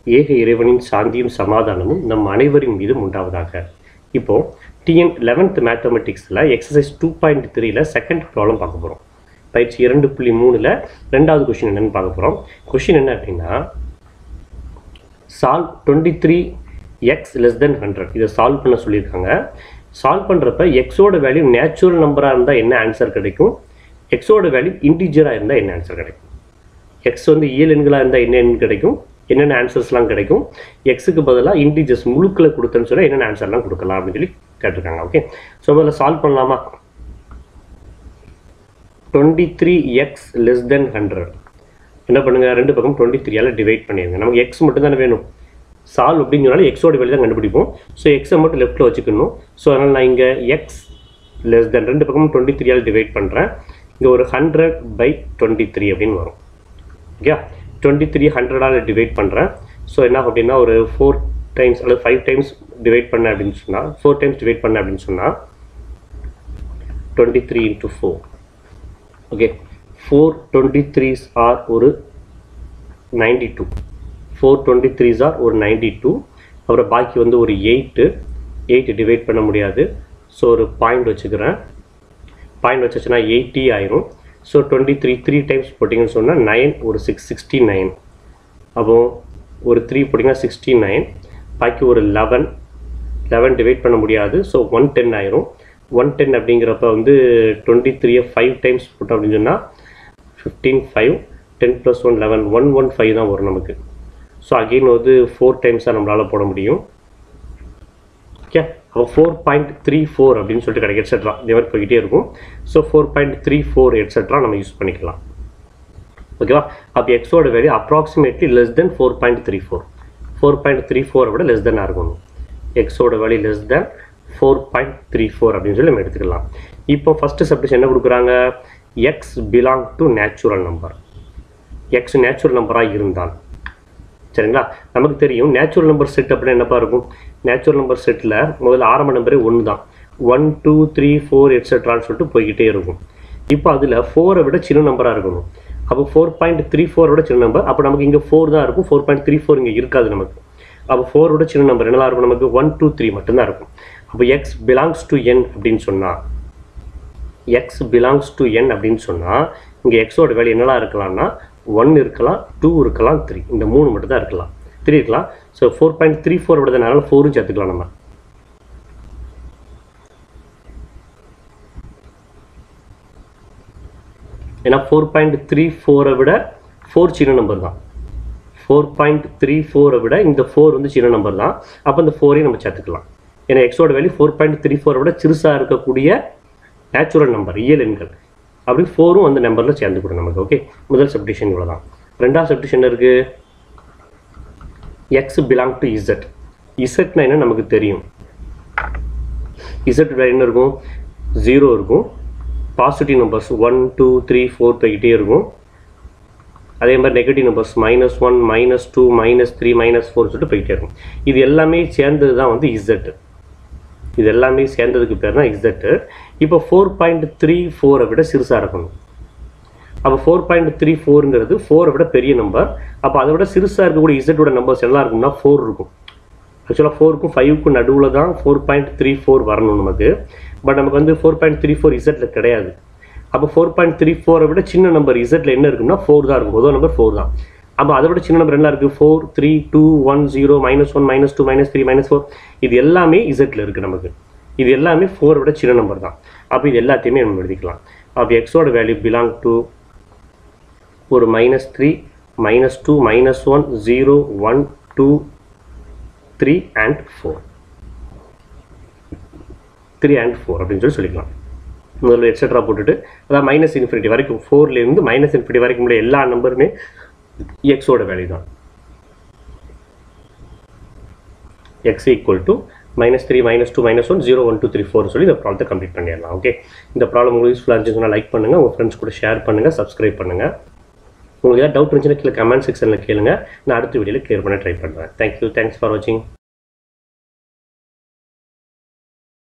ஏக இறைவனின் சாந்தியும் சமாதானமும் நம் அனைவரின் மீதும் உண்டாவதாக இப்போ டிஎன் லெவன்த் மேத்தமெட்டிக்ஸில் எக்ஸசைஸ் டூ பாயிண்ட் த்ரீல செகண்ட் ப்ராப்ளம் பார்க்க போகிறோம் பயிற்சி இரண்டு புள்ளி மூணில் ரெண்டாவது கொஷின் என்னன்னு பார்க்க போகிறோம் கொஷின் என்ன அப்படின்னா solve twenty three x less than hundred இதை சால்வ் பண்ண சொல்லியிருக்காங்க சால்வ் பண்ணுறப்ப எக்ஸோட வேல்யூ நேச்சுரல் நம்பராக இருந்தால் என்ன ஆன்சர் கிடைக்கும் எக்ஸோட வேல்யூ இன்டிஜராக இருந்தால் என்ன ஆன்சர் கிடைக்கும் எக்ஸ் வந்து இயல் எண்களாக இருந்தால் என்ன எண் கிடைக்கும் என்னென்ன ஆன்சர்ஸ்லாம் கிடைக்கும் எக்ஸுக்கு பதிலாக இன்டிஜர்ஸ் முழுக்களை கொடுத்தேன்னு சொன்னால் என்னென்ன ஆன்சர்லாம் கொடுக்கலாம் அப்படின்னு சொல்லி கேட்டிருக்காங்க ஓகே ஸோ முதல்ல சால்வ் பண்ணலாமா twenty three x less than hundred என்ன பண்ணுங்க ரெண்டு பக்கம் டுவெண்ட்டி த்ரீயால் டிவைட் பண்ணிடுங்க நமக்கு எக்ஸ் மட்டும் தானே வேணும் சால்வ் அப்படின்னு சொன்னாலும் எக்ஸோட வேல்யூ தான் கண்டுபிடிப்போம் ஸோ எக்ஸை மட்டும் லெஃப்ட்டில் வச்சுக்கணும் ஸோ அதனால் நான் இங்கே எக்ஸ் லெஸ் தென் ரெண்டு பக்கமும் டுவெண்ட்டி த்ரீயால் டிவைட் பண்ணுறேன் இங்கே ஒரு ஹண்ட்ரட் பை டுவெண்ட்டி த்ரீ அப்படின்னு வரும் ஓகே டுவெண்ட்டி த்ரீ ஹண்ட்ரடால் டிவைட் பண்ணுறேன் ஸோ என்ன ஆகும் அப்படின்னா ஒரு ஃபோர் டைம்ஸ் அல்லது ஃபைவ் டைம்ஸ் டிவைட் பண்ண அப்படின்னு சொன்னால் ஃபோர் டைம்ஸ் டிவைட் பண்ண அப்படின்னு சொன்னால் twenty three into four okay four twenty threes are ஒரு ninety two four twenty threes are ஒரு நைன்டி டூ அப்புறம் பாக்கி வந்து ஒரு எயிட்டு எயிட் டிவைட் பண்ண முடியாது ஸோ ஒரு பாயிண்ட் வச்சுக்கிறேன் பாயிண்ட் வச்சுச்சுன்னா எயிட்டி ஆயிரும் so twenty three three times போட்டிங்கன்னு சொன்னால் நைன் ஒரு சிக்ஸ் சிக்ஸ்டி நைன் அப்போ ஒரு த்ரீ போட்டிங்கன்னா சிக்ஸ்டி நைன் பாக்கி ஒரு லெவன் லெவன் டிவைட் பண்ண முடியாது ஸோ ஒன் டென் ஆயிரும் ஒன் டென் அப்படிங்கிறப்ப வந்து டுவெண்ட்டி த்ரீயை ஃபைவ் டைம்ஸ் போட்டோம் அப்படின்னு சொன்னால் fifteen five ten plus one eleven one one five தான் வரும் நமக்கு ஸோ அகெயின் வந்து ஃபோர் டைம்ஸாக நம்மளால் போட முடியும் ஓகே அப்போ ஃபோர் பாயிண்ட் த்ரீ ஃபோர் அப்படின்னு சொல்லிட்டு கிடைக்கும் எட்ஸெட்ரா இதே மாதிரி போய்கிட்டே இருக்கும் so four point three four etcetera நம்ம யூஸ் பண்ணிக்கலாம் ஓகேவா அப்போ எக்ஸோட value approximately less than four point three four four point three ஃபோரை விட லெஸ் தென்னாக இருக்கணும் எக்ஸோட value less than four point three four அப்படின்னு சொல்லி நம்ம எடுத்துக்கலாம் இப்போ ஃபஸ்ட்டு சப்டிஷன் என்ன கொடுக்குறாங்க x belong to natural number x natural நம்பராக இருந்தால் சரிங்களா நமக்கு தெரியும் நேச்சுரல் நம்பர் செட் அப்படின்னா என்னப்பா இருக்கும் நேச்சுரல் நம்பர் செட்டில் முதல்ல ஆரம்ப நம்பரே ஒன்று தான் ஒன் டூ த்ரீ ஃபோர் எட்ஸெட்ரான்னு சொல்லிட்டு போய்கிட்டே இருக்கும் இப்போ அதில் ஃபோரை விட சின்ன நம்பராக இருக்கணும் அப்போ ஃபோர் பாயிண்ட் த்ரீ ஃபோரை விட சின்ன நம்பர் அப்போ நமக்கு இங்கே ஃபோர் தான் இருக்கும் ஃபோர் பாயிண்ட் த்ரீ ஃபோர் இங்கே இருக்காது நமக்கு அப்போ ஃபோரோட சின்ன நம்பர் என்னலாம் இருக்கும் நமக்கு ஒன் டூ த்ரீ மட்டும்தான் இருக்கும் அப்போ எக்ஸ் பிலாங்ஸ் டு என் அப்படின்னு சொன்னால் எக்ஸ் பிலாங்ஸ் டு என் அப்படின்னு சொன்னால் இங்கே எக்ஸோட வேல்யூ என்னலாம் இருக்கலாம்னா ஒன் இருக்கலாம் டூ இருக்கலாம் த்ரீ இந்த மூணு மட்டும் தான் இருக்கலாம் த்ரீ இருக்கலாம் so four point three four விடுறதுனால ஃபோரும் சேர்த்துக்கலாம் நம்ம ஏன்னா ஃபோர் பாயிண்ட் த்ரீ ஃபோரை விட ஃபோர் சின்ன நம்பர் தான் ஃபோர் பாயிண்ட் த்ரீ ஃபோரை விட இந்த ஃபோர் வந்து சின்ன நம்பர் தான் அப்போ இந்த ஃபோரையும் நம்ம சேர்த்துக்கலாம் ஏன்னா எக்ஸோட வேல்யூ ஃபோர் பாயிண்ட் த்ரீ ஃபோரை விட சிறுசாக இருக்கக்கூடிய நேச்சுரல் நம்பர் இயல் எண்கள் அப்படி ஃபோரும் அந்த நம்பரில் சேர்ந்துக்கூடும் நமக்கு ஓகே முதல் சப்டிஷன் இவ்வளோ தான் ரெண்டாவது சப்டிஷன் இருக்குது எக்ஸ் பிலாங் டு இசட் இசட்னா என்ன நமக்கு தெரியும் இசட் என்ன இருக்கும் ஜீரோ இருக்கும் positive numbers one two three four போய்கிட்டே இருக்கும் அதே மாதிரி negative numbers minus one minus two minus three minus four சொல்லிட்டு போய்கிட்டே இருக்கும் இது எல்லாமே சேர்ந்தது தான் வந்து இசட் இது எல்லாமே சேர்ந்ததுக்கு பேர் தான் இசட்டு இப்போ ஃபோர் பாயிண்ட் த்ரீ ஃபோரை விட சிறுசாக இருக்கணும் அப்போ ஃபோர் பாயிண்ட் த்ரீ ஃபோருங்கிறது ஃபோரை விட பெரிய நம்பர் அப்போ அதை விட சிறுசாக இருக்கக்கூடிய இசட்டோட நம்பர்ஸ் எல்லாம் இருக்கும்னா ஃபோர் இருக்கும் ஆக்சுவலாக ஃபோருக்கும் ஃபைவுக்கும் நடுவில் தான் ஃபோர் பாயிண்ட் த்ரீ ஃபோர் வரணும் நமக்கு பட் நமக்கு வந்து ஃபோர் பாயிண்ட் த்ரீ ஃபோர் இசட்டில் கிடையாது அப்போ ஃபோர் பாயிண்ட் த்ரீ ஃபோரை விட சின்ன நம்பர் இசட்டில் என்ன இருக்குன்னா ஃபோர் தான் இருக்கும் முதல் நம்பர் ஃபோர் தான் அப்போ அதை விட சின்ன நம்பர் என்ன இருக்குது four three two one zero minus one minus two minus three minus four இது எல்லாமே இசட்டில் இருக்குது நமக்கு இது எல்லாமே ஃபோரை விட சின்ன நம்பர் தான் அப்போ இது எல்லாத்தையுமே நம்ம எழுதிக்கலாம் அப்போ எக்ஸோட வேல்யூ பிலாங் டு ஒரு minus three minus two minus one zero one two three and four three and four அப்படின்னு சொல்லி சொல்லிக்கலாம் முதல்ல எக்ஸட்ரா போட்டுட்டு அதாவது மைனஸ் இன்ஃபினிட்டி வரைக்கும் ஃபோர்லேருந்து மைனஸ் இன்ஃபினிட்டி வரைக்கும் உள்ள எல்லா நம்பருமே எக்ஸோட வேல்யூ தான் x equal to minus three minus two minus one zero one two three four சொல்லி இந்த ப்ராப்ளத்தை கம்ப்ளீட் பண்ணிடலாம் ஓகே இந்த ப்ராப்ளம் உங்களுக்கு யூஸ்ஃபுல்லாக இருந்துச்சுன்னா லைக் பண்ணுங்கள் உங்கள் ஃப்ரெண்ட்ஸ் கூட ஷேர் பண்ணுங்கள் சப்ஸ்கிரைப் பண்ணுங்கள் உங்களுக்கு ஏதாவது டவுட் இருந்துச்சுன்னா கீழே கமெண்ட் செக்ஷனில் கேளுங்க நான் அடுத்த வீடியோவில் கிளியர் பண்ண ட்ரை பண்ணுறேன் தேங்க்யூ தேங்க்ஸ் ஃபார் வாட்சிங்